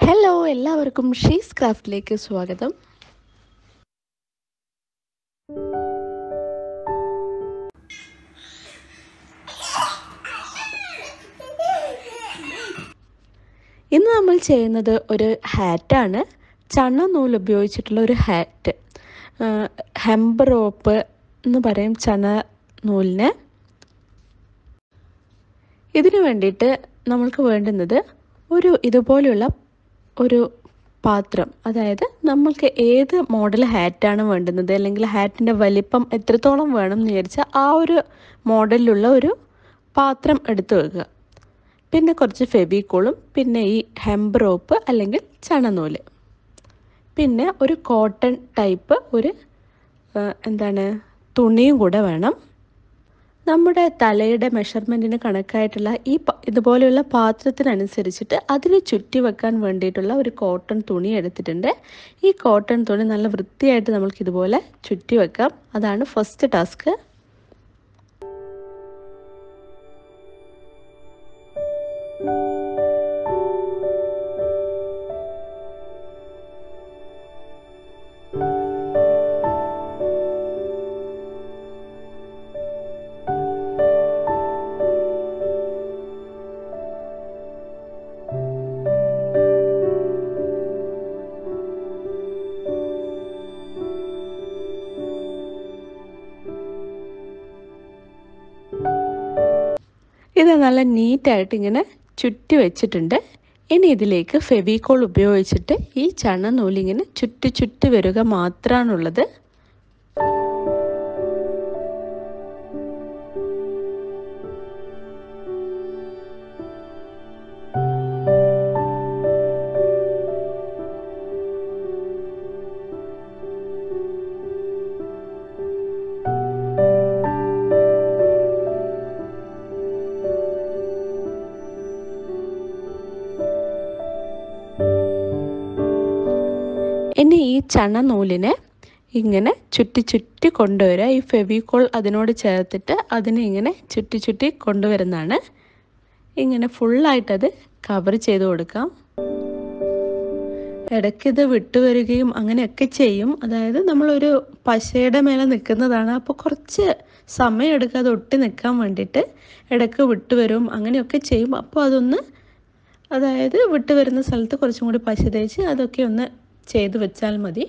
hello എല്ലാവർക്കും she's ക്രാഫ്റ്റിലേക്ക് സ്വാഗതം ഇന്ന് നമ്മൾ ചെയ്യുന്നത് ഒരു ഹാറ്റാണ് ചണ നൂല് ഉപയോഗിച്ചിട്ടുള്ള ഒരു ഹാറ്റ് ഹെമ്പ് റോപ്പ് എന്ന് പറയും ചണ നൂലിന് ഇതിനു വേണ്ടിയിട്ട് നമ്മൾക്ക് വേണ്ടുന്നത് ഒരു ഇതുപോലെയുള്ള ഒരു പാത്രം അതായത് നമ്മൾക്ക് ഏത് മോഡൽ ഹാറ്റാണ് വേണ്ടുന്നത് അല്ലെങ്കിൽ ഹാറ്റിൻ്റെ വലിപ്പം എത്രത്തോളം വേണം എന്ന് വിചാരിച്ചാൽ ആ ഒരു മോഡലിലുള്ള ഒരു പാത്രം എടുത്തു വെക്കുക പിന്നെ കുറച്ച് ഫെവിക്കോളും പിന്നെ ഈ ഹെമ്പ് റോപ്പ് അല്ലെങ്കിൽ ചണനൂല് പിന്നെ ഒരു കോട്ടൺ ടൈപ്പ് ഒരു എന്താണ് തുണിയും കൂടെ വേണം നമ്മുടെ തലയുടെ മെഷർമെൻറ്റിന് കണക്കായിട്ടുള്ള ഈ ഇതുപോലെയുള്ള പാത്രത്തിനനുസരിച്ചിട്ട് അതിന് ചുറ്റി വെക്കാൻ വേണ്ടിയിട്ടുള്ള ഒരു കോട്ടൺ തുണി എടുത്തിട്ടുണ്ട് ഈ കോട്ടൺ തുണി നല്ല വൃത്തിയായിട്ട് നമ്മൾക്ക് ഇതുപോലെ ചുറ്റി വെക്കാം അതാണ് ഫസ്റ്റ് ടാസ്ക് ഇത് നല്ല നീറ്റായിട്ട് ഇങ്ങനെ ചുറ്റി വെച്ചിട്ടുണ്ട് ഇനി ഇതിലേക്ക് ഫെവിക്കോൾ ഉപയോഗിച്ചിട്ട് ഈ ചണ നൂലിങ്ങനെ ചുറ്റി ചുറ്റി വരിക മാത്രമാണുള്ളത് ഇനി ഈ ചണ നൂലിനെ ഇങ്ങനെ ചുറ്റി ചുറ്റി കൊണ്ടുവരിക ഈ ഫെവിക്കോൾ അതിനോട് ചേർത്തിട്ട് അതിനെ ഇങ്ങനെ ചുറ്റി ചുറ്റി കൊണ്ടുവരുന്നതാണ് ഇങ്ങനെ ഫുള്ളായിട്ടത് കവർ ചെയ്ത് കൊടുക്കാം ഇടയ്ക്കിത് വിട്ടുവരികയും അങ്ങനെയൊക്കെ ചെയ്യും അതായത് നമ്മളൊരു പശയുടെ മേലെ നിൽക്കുന്നതാണ് അപ്പോൾ കുറച്ച് സമയം എടുക്കുക അത് ഒട്ടി നിൽക്കാൻ വേണ്ടിയിട്ട് ഇടയ്ക്ക് വിട്ടുവരും അങ്ങനെയൊക്കെ ചെയ്യും അപ്പോൾ അതൊന്ന് അതായത് വിട്ടുവരുന്ന സ്ഥലത്ത് കുറച്ചും കൂടി പശ തേച്ച് അതൊക്കെ ഒന്ന് ചെയ്ത് വെച്ചാൽ മതി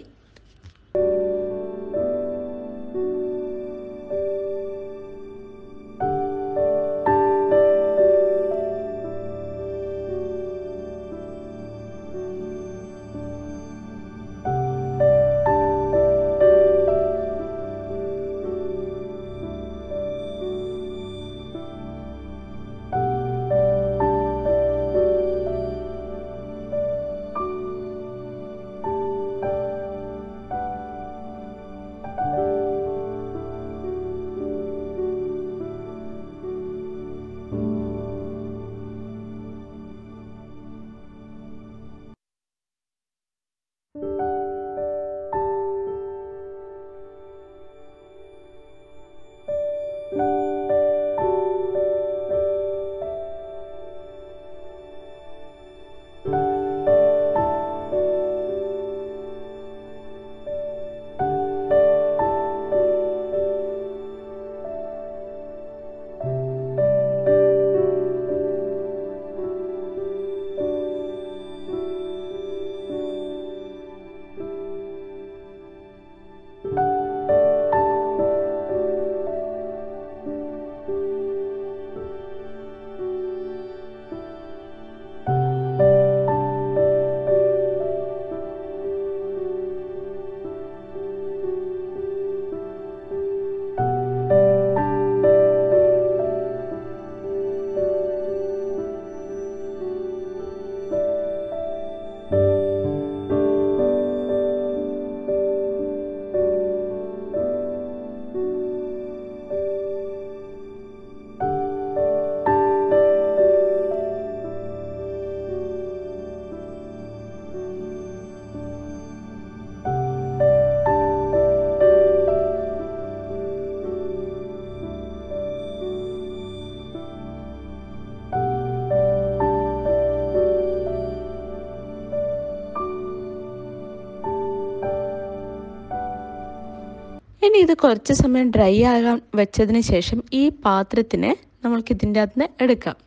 ഇനി ഇത് കുറച്ച് സമയം ഡ്രൈ ആകാൻ വെച്ചതിന് ശേഷം ഈ പാത്രത്തിനെ നമ്മൾക്ക് ഇതിൻ്റെ അകത്ത് നിന്ന് എടുക്കാം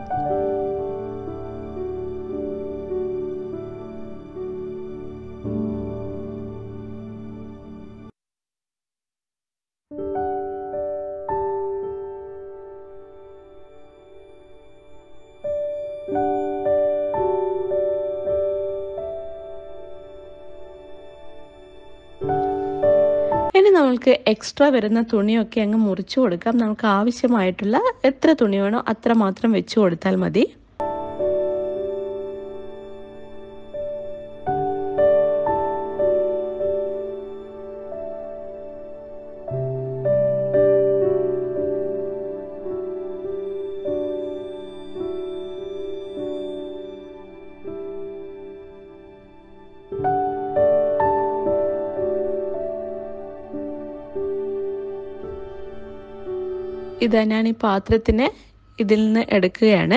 ഇനി നമ്മൾക്ക് എക്സ്ട്രാ വരുന്ന തുണിയൊക്കെ അങ്ങ് മുറിച്ചു കൊടുക്കാം നമുക്ക് ആവശ്യമായിട്ടുള്ള എത്ര തുണി വേണോ അത്ര മാത്രം വെച്ച് കൊടുത്താൽ മതി ഇതാ ഞാൻ ഈ പാത്രത്തിനെ ഇതിൽ നിന്ന് എടുക്കുകയാണ്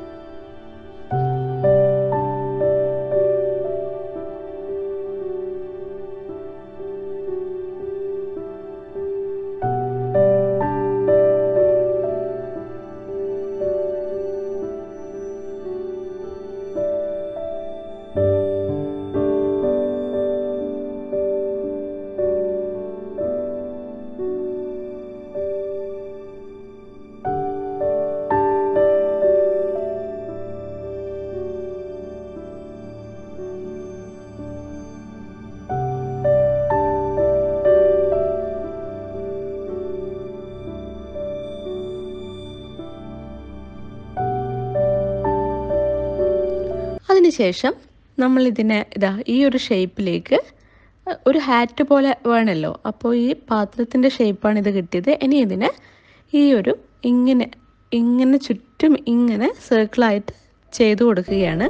അതിനുശേഷം നമ്മൾ ഇതിനെ ഇതാ ഈ ഒരു ഷേപ്പിലേക്ക് ഒരു ഹാറ്റ് പോലെ വേണമല്ലോ അപ്പോൾ ഈ പാത്രത്തിൻ്റെ ഷേപ്പാണ് ഇത് കിട്ടിയത് ഇനി ഇതിനെ ഈ ഒരു ഇങ്ങനെ ഇങ്ങനെ ചുറ്റും ഇങ്ങനെ സർക്കിളായിട്ട് ചെയ്തു കൊടുക്കുകയാണ്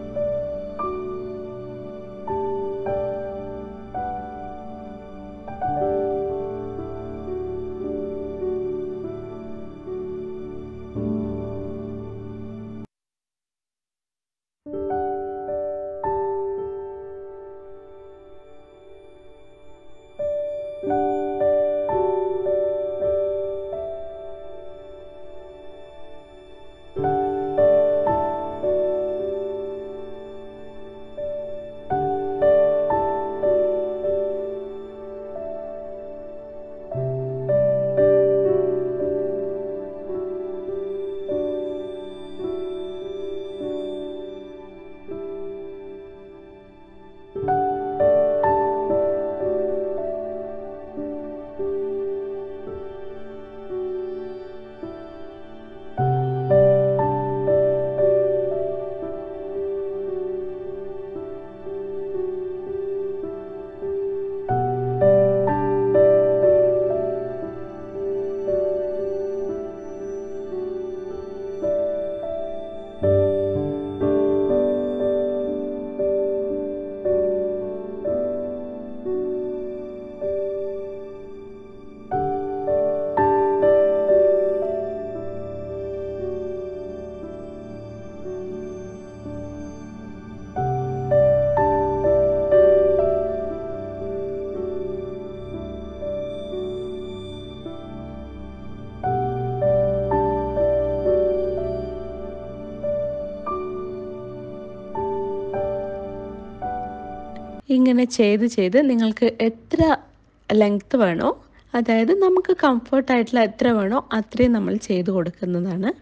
ഇങ്ങനെ ചെയ്ത് ചെയ്ത് നിങ്ങൾക്ക് എത്ര ലെങ്ത്ത് വേണോ അതായത് നമുക്ക് കംഫർട്ടായിട്ടുള്ള എത്ര വേണോ അത്രയും നമ്മൾ ചെയ്ത് കൊടുക്കുന്നതാണ്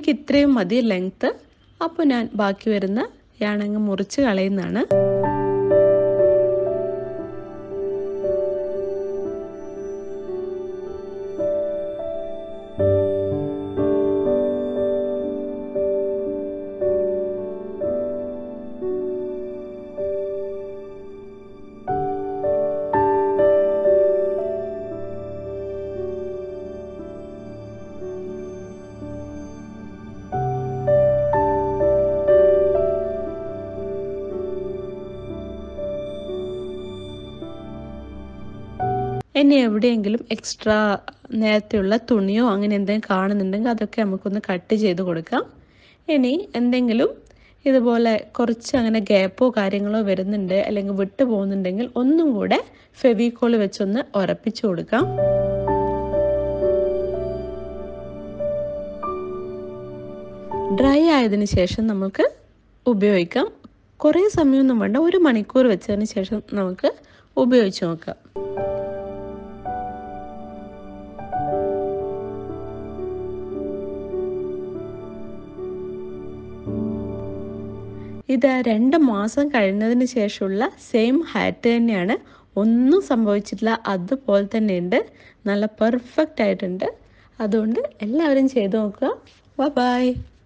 എനിക്ക് ഇത്രയും മതി ലെങ്ത്ത് അപ്പോൾ ഞാൻ ബാക്കി വരുന്ന യാണങ്ങ് മുറിച്ച് കളയുന്നതാണ് ഇനി എവിടെയെങ്കിലും എക്സ്ട്രാ നേരത്തെയുള്ള തുണിയോ അങ്ങനെ എന്തെങ്കിലും കാണുന്നുണ്ടെങ്കിൽ അതൊക്കെ നമുക്കൊന്ന് കട്ട് ചെയ്ത് കൊടുക്കാം ഇനി എന്തെങ്കിലും ഇതുപോലെ കുറച്ച് അങ്ങനെ ഗ്യാപ്പോ കാര്യങ്ങളോ വരുന്നുണ്ട് അല്ലെങ്കിൽ വിട്ടു പോകുന്നുണ്ടെങ്കിൽ ഒന്നും കൂടെ ഫെവിക്കോൾ വെച്ചൊന്ന് ഉറപ്പിച്ചു കൊടുക്കാം ഡ്രൈ ആയതിനു ശേഷം നമുക്ക് ഉപയോഗിക്കാം കുറേ സമയമൊന്നും വേണ്ട ഒരു മണിക്കൂർ വെച്ചതിന് ശേഷം നമുക്ക് ഉപയോഗിച്ച് നോക്കാം ഇത് രണ്ട് മാസം കഴിഞ്ഞതിന് ശേഷമുള്ള സെയിം ഹാറ്റ് തന്നെയാണ് ഒന്നും സംഭവിച്ചിട്ടില്ല അതുപോലെ തന്നെ ഉണ്ട് നല്ല പെർഫെക്റ്റ് ആയിട്ടുണ്ട് അതുകൊണ്ട് എല്ലാവരും ചെയ്തു നോക്കുക ബൈ